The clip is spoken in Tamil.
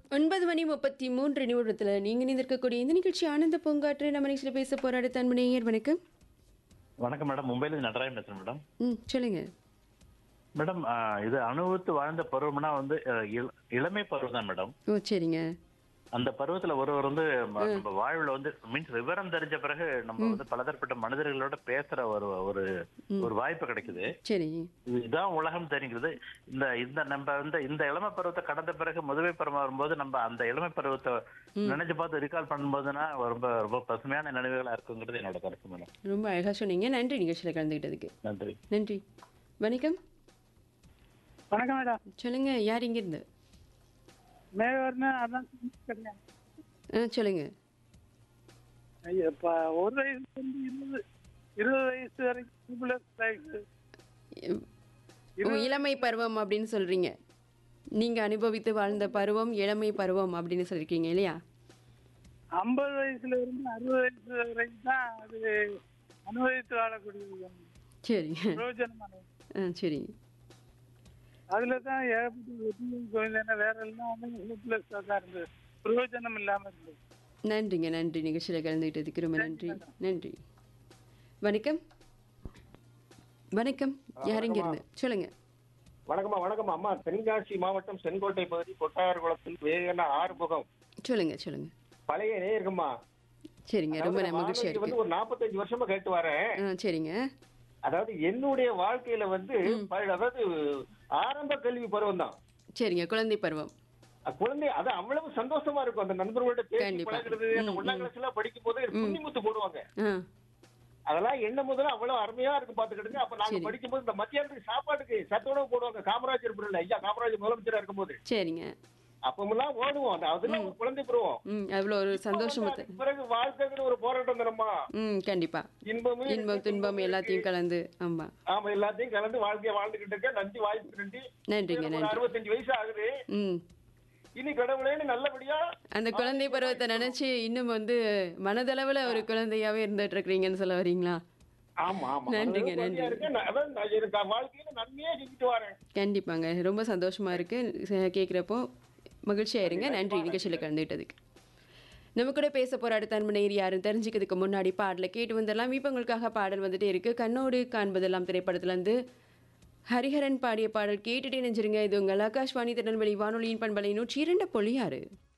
ஒன்பது மணி முப்பத்தி மூன்று நிமிடத்தில் நீங்கள் நிந்திருக்கக்கூடிய இந்த நிகழ்ச்சி ஆனந்த பூங்காற்று நம்ம நிகழ்ச்சியில் பேச போராட தன்மணியர் வணக்கம் வணக்கம் மேடம் மும்பைல இருந்து நடராஜன் பேசுறேன் மேடம் ம் சொல்லுங்க மேடம் ஆ, இது அனுபவித்து வாழ்ந்த பருவம்னா வந்து அ, இள- இளமை பருவம் தான் மேடம் ஓ சரிங்க அந்த பருவத்துல ஒருவர் வந்து ம- நம்ம வாழ்வுல வந்து மீன்ஸ் விவரம் தெரிஞ்ச பிறகு நம்ம வந்து பலதரப்பட்ட மனிதர்களோட பேசுற ஒரு ஒரு ஒரு வாய்ப்பு கிடைக்குது சரி இது இதான் உலகம் தெரிகிறது இந்த இந்த நம்ம வந்து இந்த இளமை பருவத்தை கடந்த பிறகு முதுமை பருவம் வரும்போது நம்ம அந்த இளமை பருவத்தை நினைச்சு பார்த்து ரீகால் பண்ணும்போதுன்னா ரொம்ப ரொம்ப பசுமையான நினைவுகளா இருக்குங்கிறது என்னோட கருத்து மேடம் ரொம்ப அழகாக சொன்னீங்க நன்றி நிகழ்ச்சியில் கலந்துக்கிட்டதுக்கு நன்றி நன்றி வணக்கம் வணக்கம் மேடம் சொல்லுங்க யார் இங்கிருந்து மேகவர்னு அதான் கிடையாது ஆ சொல்லுங்க இப்போ ஒரு வயசுல இருந்து இருபது இருபது வயசு வரைக்கும் plus life. ஓ இளமை பருவம் அப்படின்னு சொல்றீங்க நீங்க அனுபவித்து வாழ்ந்த பருவம் இளமை பருவம் அப்படின்னு சொல்லிருக்கீங்க இல்லையா ஐம்பது வயசுல இருந்து அறுபது வயசு வரைக்கும் தான் அது அனுபவித்து வாழக்கூடியது சரிங்க பிரயோஜனமானது ஆ சரி அதுல தான் ஏகப்பட்ட வெற்றியும் கோயில் வேற எல்லாம் வந்து பிளஸ் தான் இருந்தது பிரயோஜனம் இல்லாம இருந்தது நன்றிங்க நன்றி நிகழ்ச்சியில் கலந்துக்கிட்டதுக்கு ரொம்ப நன்றி நன்றி வணக்கம் வணக்கம் யார் இங்கிருந்து சொல்லுங்க வணக்கம்மா வணக்கம்மா அம்மா தென்காசி மாவட்டம் செங்கோட்டை பகுதி கொட்டாரகுளத்தில் வேகன ஆறுமுகம் சொல்லுங்க சொல்லுங்க பழைய நேயர்கள்மா சரிங்க ரொம்ப அதாவது மகிழ்ச்சியா வானொலி இருக்கு வந்து ஒரு நாற்பத்தஞ்சு வருஷமா கேட்டு வரேன் ஆ சரிங்க அதாவது என்னுடைய வாழ்க்கையில வந்து ப- அதாவது ஆரம்ப கல்வி பருவம் தான் சரிங்க குழந்தை பருவம் குழந்தை அது அவ்வளவு சந்தோஷமா இருக்கும் அந்த நண்பர்களோட பேசி கண்டிப்பா. பழகுறது அந்த ஒன்னாம் கிளாஸ் எல்லாம் படிக்கும் போது புண்ணிமுத்து போடுவாங்க ஆ அதெல்லாம் என்ன முதல்ல அவ்வளவு அருமையா இருக்கு பாத்துக்கிடுங்க அப்ப நாங்க சரி. படிக்கும் போது இந்த மத்தியானத்துக்கு சாப்பாட்டுக்கு சத்துணவு போடுவாங்க காமராஜர் பிறகு ஐயா காமராஜர் முதலமைச்சரா இருக்கும்போது சரிங்க அப்பமெல்லாம் ஓடுவோம் அந்த அதெல்லாம் ஒரு குழந்தை பருவம் ம் அவ்வளோ ஒரு சந்தோஷமா த- அதுக்கு பிறகு வாழ்க்கைங்கிற ஒரு போராட்டம் தரமா ம் கண்டிப்பா இன்பமும் இன்பம் துன்பம் எல்லாத்தையும் கலந்து ஆமா ஆமா எல்லாத்தையும் கலந்து வாழ்க்கைய வாழ்ந்துகிட்டு இருக்க நன்றி வாய்ப்பு நன்றி நன்றிங்க எனக்கு ஒரு நன்றி அறுபத்தஞ்சு வயசு ஆகுது ம் இனி கடவுளேன்னு நல்லபடியா அந்த குழந்தை பருவத்தை நினைச்சு இன்னும் வந்து மனதளவுல ஒரு குழந்தையாவே இருந்துட்டு இருக்கிறீங்கன்னு சொல்ல வரீங்களா ஆமா ஆமா நன்றிங்க, அதாவது நன்றி. குழந்தையா இருக்கேன். நான் அதான் நான் எனக்கு வாழ்க்கையில நன்மையே செஞ்சுட்டு வரேன் கண்டிப்பாங்க ரொம்ப சந்தோஷமா இருக்கு ச- கேட்குறப்போ மகிழ்ச்சியா இருங்க நன்றி நிகழ்ச்சியில் கலந்துக்கிட்டதுக்கு நம்ம கூட பேச போற அடுத்த அன்பனையர் யாரும் தெரிஞ்சுக்கிறதுக்கு முன்னாடி பாடலை கேட்டு வந்துடலாம் இப்போ உங்களுக்காக பாடல் வந்துட்டே இருக்கு கண்ணோடு காண்பதெல்லாம் திரைப்படத்துல இருந்து ஹரிஹரன் பாடிய பாடல் கேட்டுட்டே நெஞ்சிருங்க இது உங்கள் ஆகாஷ்வாணி திருநெல்வேலி வானொலியின் பண்பலை நூற்றி இரண்டு பொழியாறு